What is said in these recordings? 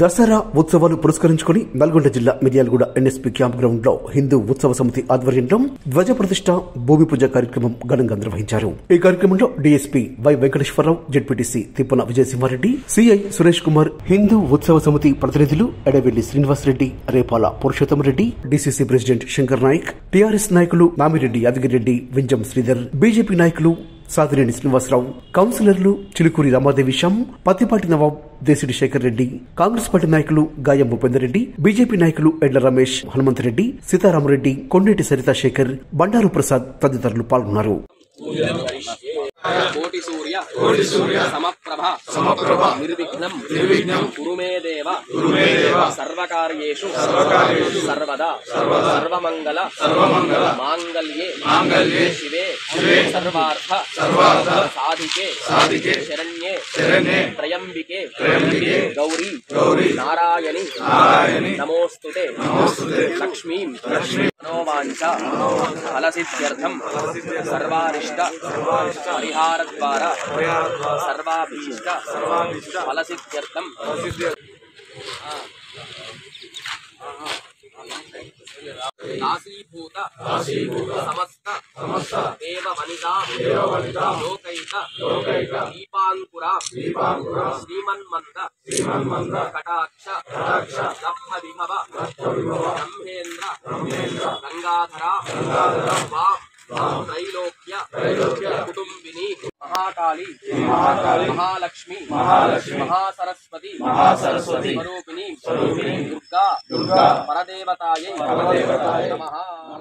దసరా ఉత్సవాలు పురస్కరించుకుని నల్గొండ జిల్లా మిర్యాలగూడ ఎన్ఎస్పీ క్యాంప్ గ్రౌండ్ లో హిందూ ఉత్సవ సమితి ఆధ్వర్యంలో ధ్వజ ప్రతిష్ట భూమి పూజ కార్యక్రమం ఘనంగా నిర్వహించారు ఈ కార్యక్రమంలో DSP Y Venkateswararao ZPTC Tippana Vijayasimhareddy CI Suresh Kumar Hindu Utsava Samiti ప్రతినిధులు Edavelli Srinivasareddy Repala Purushottama Reddy DCC president Shankar Naik TRS నాయకులు నామిరెడ్డి యాదగిరెడ్డి వింజం శ్రీధర్ బీజేపీ నాయకులు సాదిరెడ్డి శ్రీనివాసరావు కౌన్సిలర్లు చిలుకూరి రమాదేవి శ్యామ్ పత్తిపాటి నవాబ్ దేశిడి శేఖర్ రెడ్డి కాంగ్రెస్ పార్టీ నాయకులు గాయం భూపేందర్ రెడ్డి బీజేపీ నాయకులు ఎడ్ల రమేష్ హనుమంతరెడ్డి సీతారామరెడ్డి కొండేటి సరితా శేఖర్ బండారు ప్రసాద్ తదితరులు పాల్గొన్నారు కోటి సూర్య కోటి సూర్య సమప్రభ సమప్రభ నిర్విఘ్నం నిర్విఘ్నం కురు మే దేవ కురు మే దేవ సర్వకార్యేషు సర్వకార్యేషు సర్వదా సర్వదా సర్వమంగళ సర్వమంగళ మాంగళ్యే మాంగళ్యే శివే శివే సర్వార్థ సర్వార్థ సాధికే సాధికే శరణ్యే శరణ్యే త్రయంబికే త్రయంబికే గౌరీ గౌరీ నారాయణి నారాయణి నమోస్తుతే నమోస్తుతే లక్ష్మీం లక్ష్మీ మనోవాంఛ ఫలసిద్ధ్యర్థం సర్వారిష్ట పరిహారద్వారా సర్వాభీష్ట ఫలసిద్ధ్యర్థం దాసీభూత సమస్త సమస్త దేవ వనితా లోకైక లోకైక దీపాంకుర దీపాంకుర శ్రీమన్మంద శ్రీమన్మంద కటాక్ష కటాక్ష లబ్ధ విభవ బ్రహ్మేంద్ర బ్రహ్మేంద్ర గంగాధర గంగాధర వాం త్రైలోక్య త్రైలోక్య కుటుంబిని మహాకాళి మహాకాళి మహాలక్ష్మి మహాలక్ష్మి మహాసరస్వతి మహాసరస్వతి స్వరూపిణి స్వరూపిణి దుర్గా దుర్గా పరదేవతాయై పరదేవతాయ నమః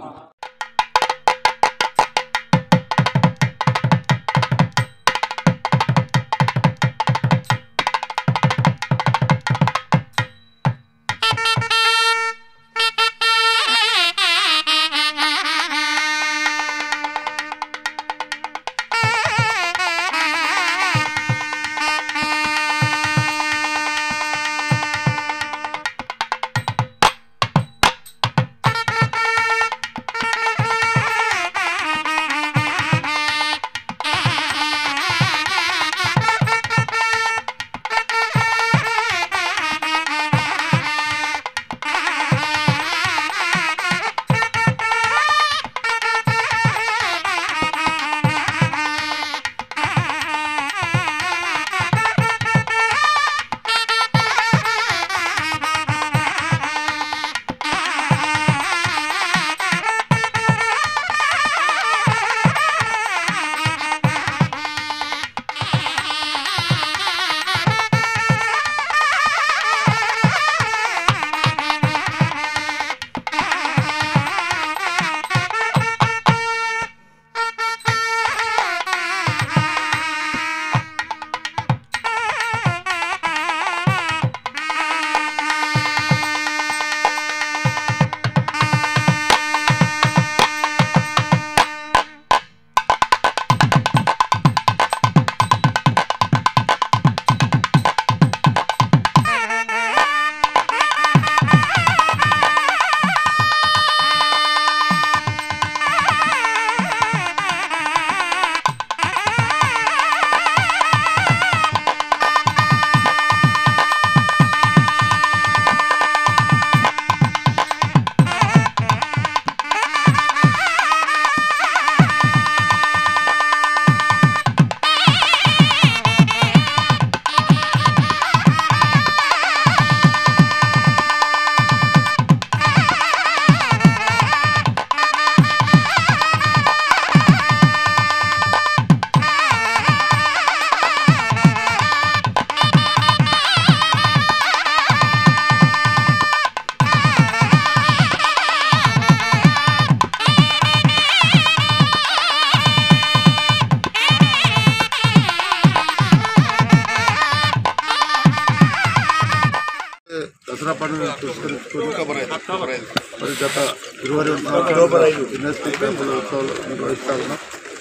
దసరా పండుగ పురస్కరించుకొని మరి గత ఇరవై రెండు సంవత్సరాలుగా యూనివర్సిటీ క్యాంపుల ఉత్సవాలు నిర్వహిస్తా ఉన్నాం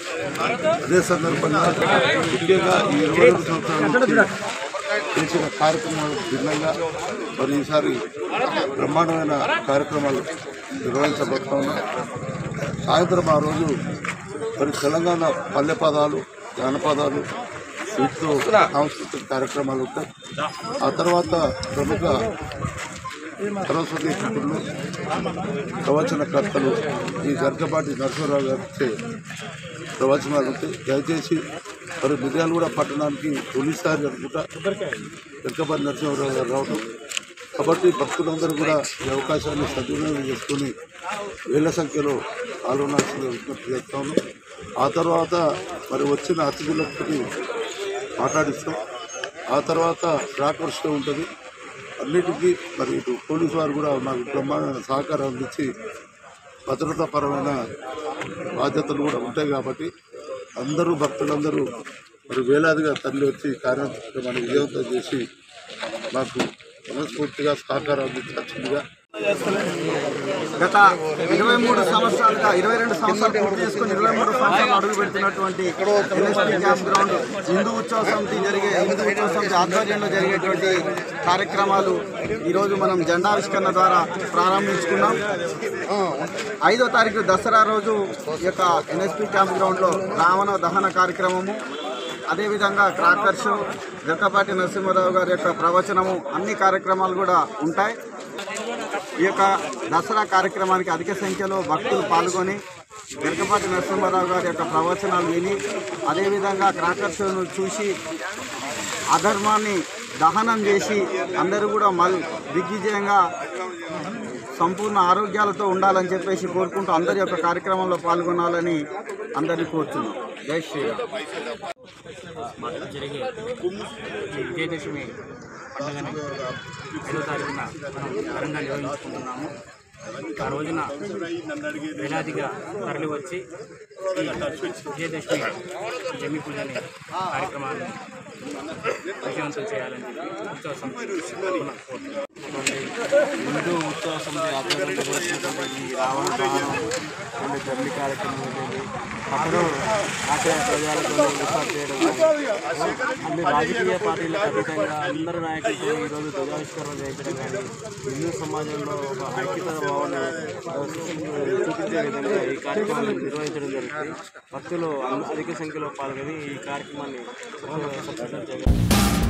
అదే సందర్భంగా ముఖ్యంగా ఈ ఇరవై రెండు సంవత్సరాల నుంచి చేసిన కార్యక్రమాలు భిన్నంగా మరి ఈసారి బ్రహ్మాండమైన కార్యక్రమాలు నిర్వహించబోతా ఉన్నాం సాయంత్రం ఆ రోజు మరి తెలంగాణ పల్లె పదాలు జానపదాలు వీటితో సాంస్కృతిక కార్యక్రమాలు ఉంటాయి ఆ తర్వాత ప్రముఖ సరస్వతి పుత్రులు ప్రవచనకర్తలు ఈ గర్గపాటి నరసింహరావు గారి ప్రవచనాలు ఉంటాయి దయచేసి మరి మిర్యాలగూడ పట్టణానికి తొలిసారి అనుకుంటా గర్గపాటి నరసింహరావు గారు రావడం కాబట్టి భక్తులందరూ కూడా ఈ అవకాశాన్ని సద్వినియోగం చేసుకుని వేల సంఖ్యలో పాల్గొనాల్సిన విజ్ఞప్తి చేస్తాను ఆ తర్వాత మరి వచ్చిన అతిథులకి మాట్లాడిస్తాం ఆ తర్వాత ట్రాక్టర్ షో ఉంటుంది అన్నిటికీ మరి ఇటు పోలీసు వారు కూడా మాకు బ్రహ్మాండమైన సహకారం అందించి భద్రతాపరమైన బాధ్యతలు కూడా ఉంటాయి కాబట్టి అందరూ భక్తులందరూ మరి వేలాదిగా తరలి వచ్చి కార్యక్రమాన్ని విజయవంతం చేసి మాకు మనస్ఫూర్తిగా సహకారం అందించాల్సిందిగా గత ఇరవై మూడు సంవత్సరాలుగా ఇరవై రెండు సంవత్సరాలు పూర్తి చేసుకుని ఇరవై మూడు సంవత్సరాలు అడుగు పెడుతున్నటువంటి NSP camp ground Hindu Utsava సమితి జరిగే హిందూ ఉత్సవ సమితి ఆధ్వర్యంలో జరిగేటువంటి కార్యక్రమాలు ఈరోజు మనం జెండావిష్కరణ ద్వారా ప్రారంభించుకున్నాం ఐదో తారీఖు దసరా రోజు ఈ యొక్క ఎన్ఎస్పీ క్యాంప్ గ్రౌండ్లో రావణ దహన కార్యక్రమము అదేవిధంగా క్రాకర్ షో జక్కపాటి నరసింహారావు గారి యొక్క ప్రవచనము అన్ని కార్యక్రమాలు కూడా ఉంటాయి ఈ యొక్క దసరా కార్యక్రమానికి అధిక సంఖ్యలో భక్తులు పాల్గొని గరికపాటి నరసింహారావు గారి యొక్క ప్రవచనాలు విని అదేవిధంగా క్రాకర్ షోను చూసి అధర్మాన్ని దహనం చేసి అందరూ కూడా మల్ దిగ్విజయంగా సంపూర్ణ ఆరోగ్యాలతో ఉండాలని చెప్పేసి కోరుకుంటూ అందరి యొక్క కార్యక్రమంలో పాల్గొనాలని అందరినీ కోరుతున్నాం జై శ్రీరామ్ మాటలు జరిగే ఈ విజయదశమి పండుగని ఐదో తారీఖున మనం ఘనంగా నిర్వహించుకుంటున్నాము ఆ రోజున వేలాదిగా తరలి వచ్చి ఈ విజయదశమి జమ్మి పూజని కార్యక్రమాన్ని విజయవంతం చేయాలని చెప్పి ఉత్సవ సమితి తరపున కోరుతున్నాం. హిందూ ఉత్సవ సమితి ఆధ్వర్యంలో చేసినటువంటి ఈ రావణ దహనం రెండు తల్లి కార్యక్రమం అనేది అప్పుడు అక్కడ ప్రజలకు ఏర్పాటు చేయడం కానీ, అన్ని రాజకీయ పార్టీలకు అతీతంగా అందరి నాయకులతో ఈరోజు ధ్వజావిష్కరణ చేయించడం కానీ హిందూ సమాజంలో ఒక ఐక్యత భావన చూపించే విధంగా ఈ కార్యక్రమాన్ని నిర్వహించడం జరుగుతుంది భక్తులు అధిక సంఖ్యలో పాల్గొని ఈ కార్యక్రమాన్ని సక్సెస్ చేయగలరు